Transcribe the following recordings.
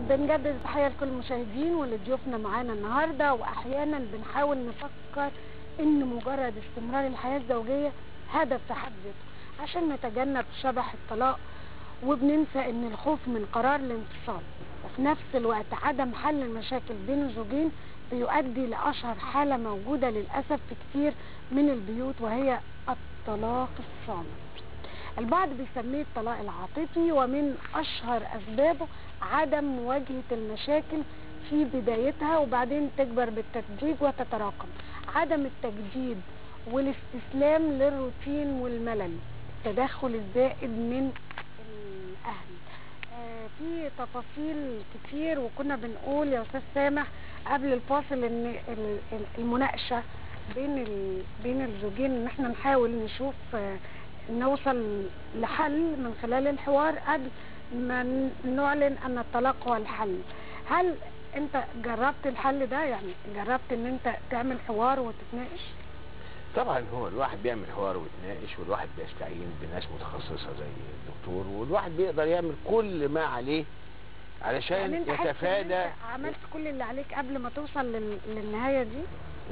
بنجدد التحيه لكل المشاهدين واللي ضيوفنا معانا النهارده واحيانا بنحاول نفكر ان مجرد استمرار الحياه الزوجيه هدف في حد ذاته عشان نتجنب شبح الطلاق وبننسى ان الخوف من قرار الانفصال وفي نفس الوقت عدم حل المشاكل بين الزوجين بيؤدي لاشهر حاله موجوده للاسف في كتير من البيوت وهي الطلاق الصامت البعض بيسميه الطلاق العاطفي ومن اشهر اسبابه عدم مواجهه المشاكل في بدايتها وبعدين تكبر بالتدريج وتتراكم عدم التجديد والاستسلام للروتين والملل التدخل الزائد من الاهل آه، في تفاصيل كتير وكنا بنقول يا استاذ سامح قبل الفاصل ان ال- ال- المناقشه بين ال- بين الزوجين ان احنا نحاول نشوف آه، نوصل لحل من خلال الحوار قبل ما ن- نعلن ان الطلاق هو الحل هل انت جربت الحل ده يعني جربت ان انت تعمل حوار وتتناقش طبعا هو الواحد بيعمل حوار ويتناقش والواحد بيستعين بناس متخصصه زي الدكتور والواحد بيقدر يعمل كل ما عليه علشان يعني انت حاسس ان يتفادى انت عملت كل اللي عليك قبل ما توصل لل- للنهايه دي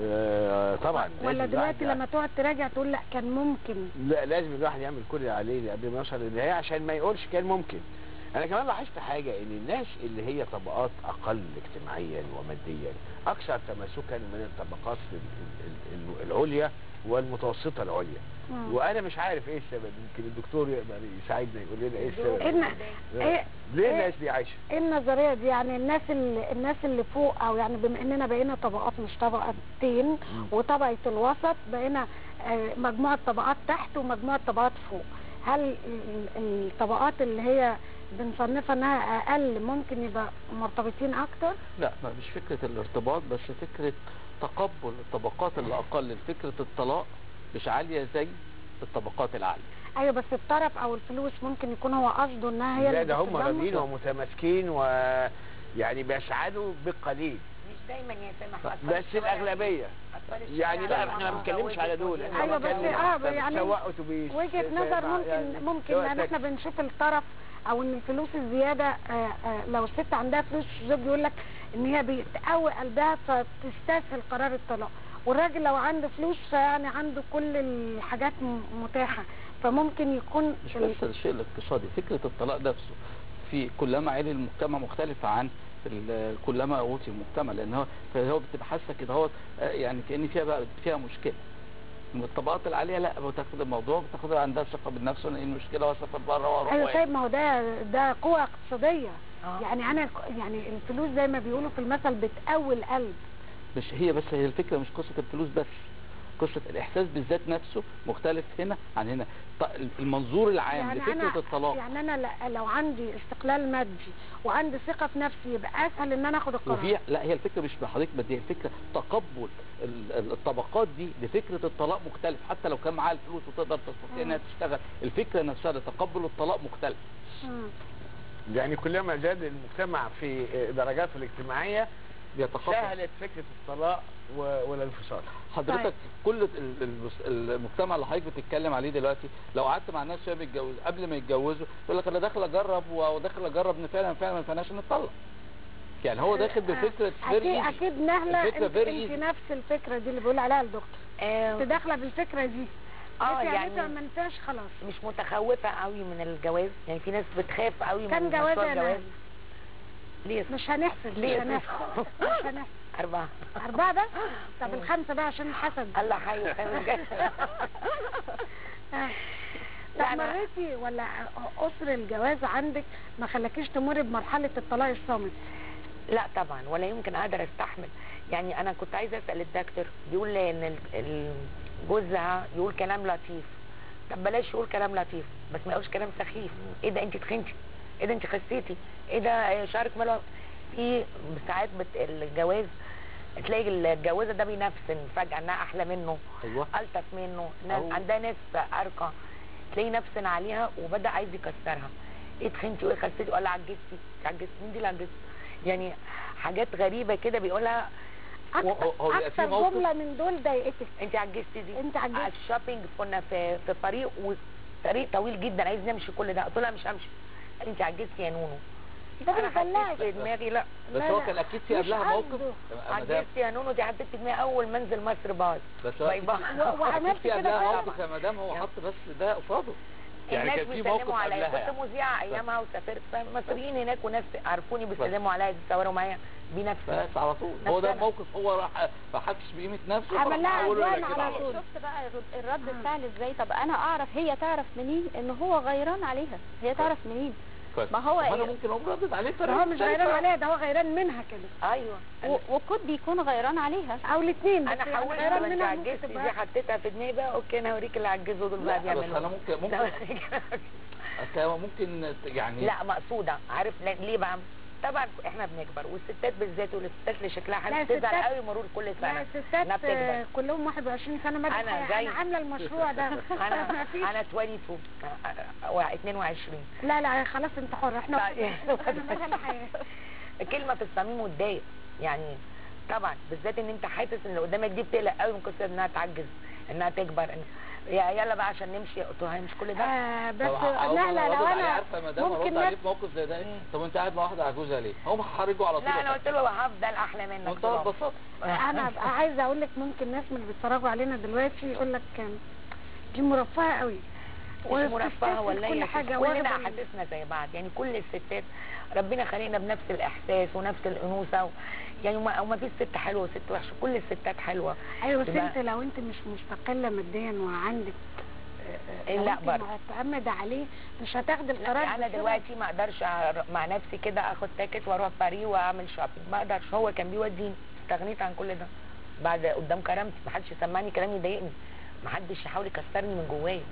آه طبعا ولا لازم دلوقتي الواحد- لما تقعد تراجع تقول لا كان ممكن لا لازم الواحد يعمل كل اللي عليه قبل ما يوصل للنهايه عشان ما يقولش كان ممكن انا كمان لاحظت حاجه ان الناس اللي هي طبقات اقل اجتماعيا وماديا اكثر تماسكا من الطبقات ال- ال- ال- العليا والمتوسطه العليا مم. وانا مش عارف ايه السبب يمكن الدكتور يقدر يساعدنا يقول لنا ايه السبب إن إيه ليه إيه الناس دي عايشه ايه النظريه دي يعني الناس اللي الناس اللي فوق او يعني بما اننا بقينا طبقات مش طبقتين وطبقه الوسط بقينا آه، مجموعه طبقات تحت ومجموعه طبقات فوق هل ال- ال- الطبقات اللي هي بنصنفها انها اقل ممكن يبقى مرتبطين اكتر لا ما مش فكرة الارتباط بس فكرة تقبل الطبقات اللي أقل فكرة الطلاق مش عالية زي الطبقات العالية ايوه بس الطرف او الفلوس ممكن يكون هو قصده انها هي لا اللي ده هم بتتضمن. راضيين ومتماسكين ويعني بيسعدوا بالقليل مش دايما يا سامح أطفال بس الشوارع- الاغلبيه أطفال الشوارع يعني لا لما احنا ما بنتكلمش على دول احنا أيوة، بس بنتكلم آه، مثلاً يعني سواق اتوبيس وجهة سواق- نظر ممكن يعني ممكن سواق لان احنا تاكسي. بنشوف الطرف او ان الفلوس الزياده آه، آه، لو الست عندها فلوس الزوج يقول لك ان هي بتقوي قلبها فتستسهل قرار الطلاق والراجل لو عنده فلوس فيعني عنده كل الحاجات م- متاحه فممكن يكون مش ال- بس الشيء الاقتصادي فكرة الطلاق نفسه في كلما عالي المجتمع مختلفة عن ال- كلما اوتي المجتمع لان هو فهو بتبقى حاسه كده هو آه، يعني كان فيها بقى فيها مشكله من الطبقات العاليه لا بتاخد الموضوع بتاخد عندها ثقه بالنفس ان المشكله واسافر بره واروح ايوه وأجي. طيب ما هو ده ده قوه اقتصاديه آه. يعني انا يعني الفلوس زي ما بيقولوا في المثل بتقوي القلب مش هي بس هي الفكره مش قصه الفلوس بس قصه الاحساس بالذات نفسه مختلف هنا عن هنا ط- المنظور العام يعني لفكره أنا الطلاق يعني انا ل- لو عندي استقلال مادي وعندي ثقه في نفسي يبقى اسهل ان انا اخد القرار وفي لا هي الفكره مش بحضرتك بدي الفكره تقبل ال- ال- الطبقات دي لفكره الطلاق مختلف حتى لو كان معاها الفلوس وتقدر تستطيع انها تشتغل الفكره نفسها لتقبل الطلاق مختلف مم. يعني كلما زاد المجتمع في درجاته الاجتماعيه بيتقبل سهلت فكره الطلاق و- والانفصال حضرتك طيب. كل ال- المس- المجتمع اللي حضرتك بتتكلم عليه دلوقتي لو قعدت مع الناس وهي بيتجوز قبل ما يتجوزوا يقول لك انا داخل اجرب وداخل اجرب ان فعلا فعلا ما ينفعناش نتطلق يعني هو داخل بفكره اكيد very easy. اكيد نهله الفكرة انت, very انت easy. نفس الفكره دي اللي بيقول عليها الدكتور آه، انت داخله بالفكره دي اه انت يعني يعني ما انتش خلاص مش متخوفة قوي من الجواز يعني في ناس بتخاف قوي كم من جوازه مشروع يا الجواز نهله ليه مش هنحسب مش ليه؟ هنحسب مش هنحسب أربعة أربعة بس؟ طب الخمسة بقى عشان الحسد الله حي خير آه. لا، طب أنا- مريتي ولا أسر الجواز عندك ما خلاكيش تمر بمرحلة الطلاق الصامت؟ لا طبعا ولا يمكن اقدر استحمل يعني انا كنت عايزه اسال الدكتور بيقول لي ان ال- ال- جوزها يقول كلام لطيف طب بلاش يقول كلام لطيف بس ما يقولش كلام سخيف ايه ده انت تخنتي ايه ده انت خسيتي ايه ده شعرك ماله في ساعات بت... الجواز تلاقي الجوازه ده بينفسن فجاه انها احلى منه ايوه الطف منه ناس أو- عندها ناس ارقى تلاقي نفسن عليها وبدا عايز يكسرها ايه تخنتي وايه خسيتي ولا عجزتي عجزتي مين دي اللي عجزتي يعني حاجات غريبه كده بيقولها أكتر, هو- هو بيبقى في أكتر موقف- جملة من دول ضايقتك انت عجزتي دي أنت عجزتي. على الشوبينج كنا في في طريق وطريق طويل جدا عايز نمشي كل ده قلت لها مش همشي قال لي انت عجزتي يا نونو ده انا حسيت بيدلعك في دماغي لا بس لا، هو لا، كان اكيد في مش قبلها موقف عنده. مدام عجزت يا نونو دي حطيت في دماغي اول ما انزل مصر باظ بس هو باي باي و- وعملت أكيد في كده قبلها فعلا؟ موقف يا مدام هو حط بس ده قصاده يعني الناس كان في موقف بيسلموا عليا قبلها كنت يعني. مذيعه ايامها وسافرت فمصريين هناك وناس عرفوني بيسلموا عليا بيتصوروا معايا بنفسي بس على طول هو ده نفسنا. الموقف هو راح ما حسش بقيمه نفسه عمل لها فراح حوله عدوان لكده على على طول. شفت بقى الرد- الرد الفعل ازاي طب انا اعرف هي تعرف منين ان هو غيران عليها هي تعرف منين كويس. ما هو طب انا إيه؟ ممكن اقوم ردد عليه ده هو مش غيران عليها ده هو غيران منها كده ايوه و- وكود بيكون غيران عليها او الاثنين انا حاولت غيران بس منها ممكن عجزت تبقى دي حطيتها في دماغي بقى اوكي انا هوريك اللي عجزوا دول بقى بس بيعملوا انا ممكن ممكن أصل هو ممكن ت- يعني لا مقصوده عارف لا- ليه بقى طبعا احنا بنكبر والستات بالذات والستات اللي شكلها لا، حلو بتزعل الستات- قوي مرور كل لا سنه الستات إنها بتكبر. آه، كلهم 21 سنه مدى أنا الحياة. زي- انا عامله المشروع ده انا مفيش. انا 22 آه، آه، 22 لا لا خلاص انت حر احنا طيب. انا مدى الحياه كلمه في الصميم والضايق يعني طبعا بالذات ان انت حاسس ان اللي قدامك دي بتقلق قوي من قصه انها تعجز انها تكبر إن يا يلا بقى عشان نمشي قلت لها هي مش كل ده آه بس طب عاوز لا لا أرد لو عليه، انا عارفه يا مدام ممكن ارد ناس عليه في موقف زي ده إيه؟ مم. طب انت قاعد مع واحده عجوزه ليه؟ هم هحرجوا على طول لا انا قلت له هفضل احلى منك منتهى طول عمري. البساطه انا ابقى عايزه اقول لك ممكن ناس من اللي بيتفرجوا علينا دلوقتي يقول لك آم، دي مرفهه قوي مش مرفهه وبتستسهل ولا كل هي حاجه كلنا واخده ال- احاسيسنا زي بعض يعني كل الستات ربنا خلقنا بنفس الاحساس ونفس الانوثه و... يعني وما, وما فيش ست حلوه وست وحشه كل الستات حلوه ايوه بس تبقى- انت لو انت مش مستقله ماديا وعندك آه، آه، لو لا انت برضه. معتمده عليه مش هتاخدي القرار لا انا بسرعة. دلوقتي ما اقدرش أر- مع نفسي كده اخد تاكت واروح باريس واعمل شوبينج ما اقدرش هو كان بيوديني استغنيت عن كل ده بعد قدام كرامتي ما حدش يسمعني كلام يضايقني ما حدش يحاول يكسرني من جوايا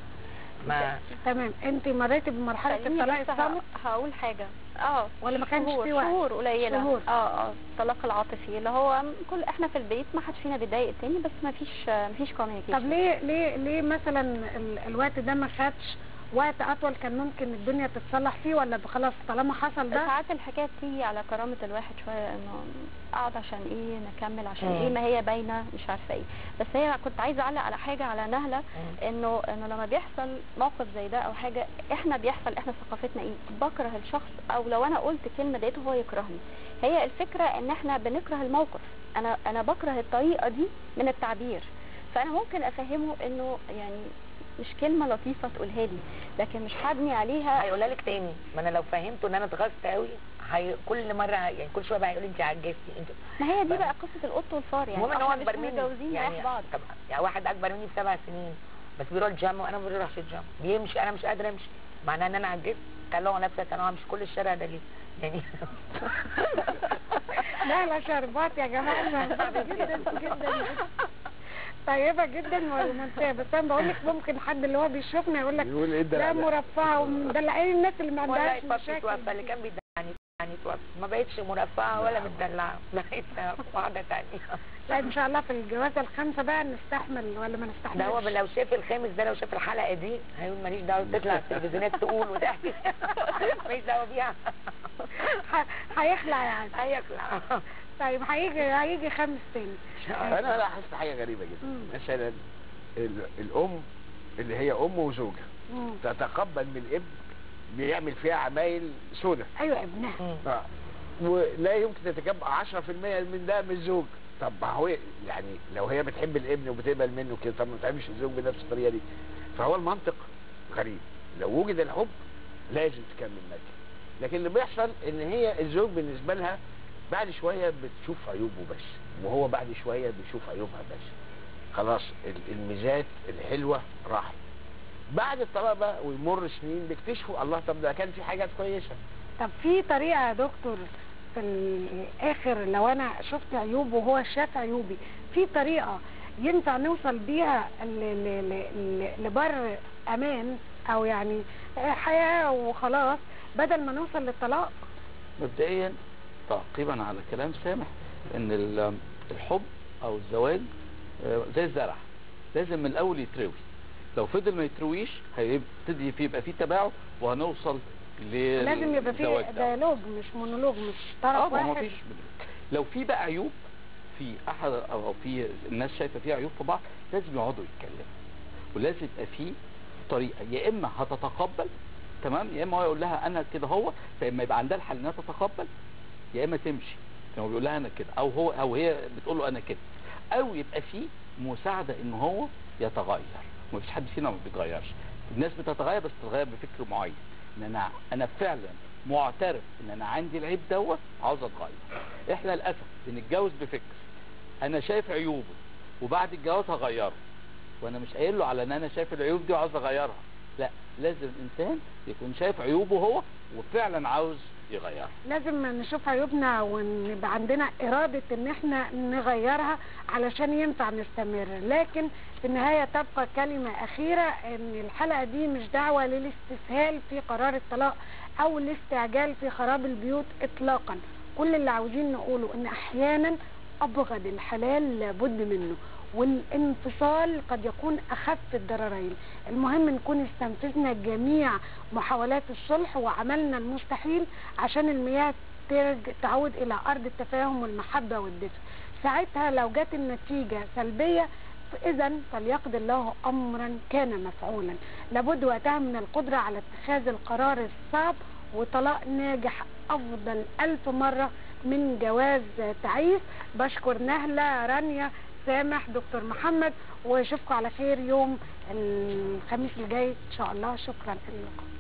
ما تمام انت مريتي بمرحله خليني الطلاق بس ه- الصامت هقول حاجه اه ولا ما كانش شهور في وقت؟ شهور قليله شهور. اه اه الطلاق العاطفي اللي هو كل احنا في البيت ما حدش فينا بيضايق التاني بس ما فيش ما فيش كوميونيكيشن طب ليه ليه ليه مثلا ال- الوقت ده ما خدش وقت اطول كان ممكن الدنيا تتصلح فيه ولا خلاص طالما حصل ده ساعات الحكايه بتيجي على كرامه الواحد شويه انه اقعد عشان ايه نكمل عشان مم. ايه ما هي باينه مش عارفه ايه بس هي كنت عايزه اعلق على حاجه على نهله مم. انه انه لما بيحصل موقف زي ده او حاجه احنا بيحصل احنا ثقافتنا ايه بكره الشخص او لو انا قلت كلمه ضايقته هو يكرهني هي الفكره ان احنا بنكره الموقف انا انا بكره الطريقه دي من التعبير فانا ممكن افهمه انه يعني مش كلمه لطيفه تقولها لي لكن مش هبني عليها هيقولها لك تاني ما انا لو فهمته ان انا اتغصت قوي هي... كل مره هي... يعني كل شويه بقى هيقول لي انت عجزتي انت ما هي دي بقى- بقى قصه القط والفار يعني المهم ان هو احنا مش اكبر مني متجوزين يعني يعني بعض طب يعني واحد اكبر مني بسبع سنين بس بيروح الجيم وانا ما بروحش الجيم بيمشي انا مش قادره امشي معناه ان انا عجزت طلعوا نفسي انا مش كل الشارع ده ليه يعني لا لا شربات يا جماعه شربات جدا جدا طيبه جدا ورومانسيه بس انا بقول لك ممكن حد اللي هو بيشوفنا يقول لك يقول ايه ده ده مرفهه ومدلعين الناس اللي ما والله عندهاش بابي مشاكل توفى اللي كان بيدلعني يعني توفى ما بقتش مرفهه ولا متدلعه بقيت واحده تانية لا ان شاء الله في الجوازه الخامسه بقى نستحمل ولا ما نستحملش ده هو لو شاف الخامس ده لو شاف الحلقه دي هيقول ماليش دعوه تطلع التلفزيونات تقول وتحكي ماليش دعوه بيها ح- هيخلع يعني هيخلع طيب هيجي هيجي خامس تاني انا لاحظت حاجه غريبه جدا مم. مثلا ال- الام اللي هي ام وزوجها مم. تتقبل من الابن بيعمل فيها عمايل سودة ايوه ابنها مم. آه. ولا يمكن تتقبل 10% من ده من الزوج طب ما هو يعني لو هي بتحب الابن وبتقبل منه كده طب ما تعملش الزوج بنفس الطريقه دي فهو المنطق غريب لو وجد الحب لازم تكمل مادي لكن اللي بيحصل ان هي الزوج بالنسبه لها بعد شويه بتشوف عيوبه بس وهو بعد شويه بيشوف عيوبها بس خلاص ال- الميزات الحلوه راحت بعد الطلاق بقى ويمر سنين بيكتشفوا الله طب ده كان في حاجات كويسه طب في طريقه يا دكتور في الاخر لو انا شفت عيوبه وهو شاف عيوبي في طريقه ينفع نوصل بيها ل- ل- ل- ل- لبر امان او يعني حياه وخلاص بدل ما نوصل للطلاق مبدئيا تعقيبا على كلام سامح ان ال- الحب او الزواج آه، زي الزرع لازم من الاول يتروي لو فضل ما يترويش هيبتدي في- يبقى في تباعد وهنوصل ل لازم يبقى في ديالوج مش مونولوج مش اه طرف ما هو واحد مفيش لو في بقى عيوب في احد او في الناس شايفه فيها عيوب في بعض لازم يقعدوا يتكلموا ولازم يبقى في طريقه يا اما هتتقبل تمام يا اما هو يقول لها انا كده هو فاما يبقى عندها الحل انها تتقبل يا اما تمشي كان هو بيقول لها انا كده او هو او هي بتقول له انا كده او يبقى في مساعده ان هو يتغير مفيش حد فينا ما بيتغيرش الناس بتتغير بس بتتغير بفكر معين ان انا انا فعلا معترف ان انا عندي العيب دوت عاوز اتغير احنا للاسف بنتجوز بفكر انا شايف عيوبه وبعد الجواز هغيره وانا مش قايل له على ان انا شايف العيوب دي وعاوز اغيرها لا لازم الانسان يكون شايف عيوبه هو وفعلا عاوز يغيرها لازم نشوف عيوبنا ونبقى عندنا إرادة إن إحنا نغيرها علشان ينفع نستمر لكن في النهاية تبقى كلمة أخيرة إن الحلقة دي مش دعوة للاستسهال في قرار الطلاق أو الاستعجال في خراب البيوت إطلاقا كل اللي عاوزين نقوله إن أحيانا أبغض الحلال لابد منه والانفصال قد يكون أخف الضررين المهم نكون استنفذنا جميع محاولات الصلح وعملنا المستحيل عشان المياه ترج تعود إلى أرض التفاهم والمحبة والدفء ساعتها لو جت النتيجة سلبية إذا فليقضي الله أمرا كان مفعولا لابد وقتها من القدرة على اتخاذ القرار الصعب وطلاق ناجح أفضل ألف مرة من جواز تعيس بشكر نهلة رانيا سامح دكتور محمد واشوفكم على خير يوم الخميس الجاي ان شاء الله شكرا لكم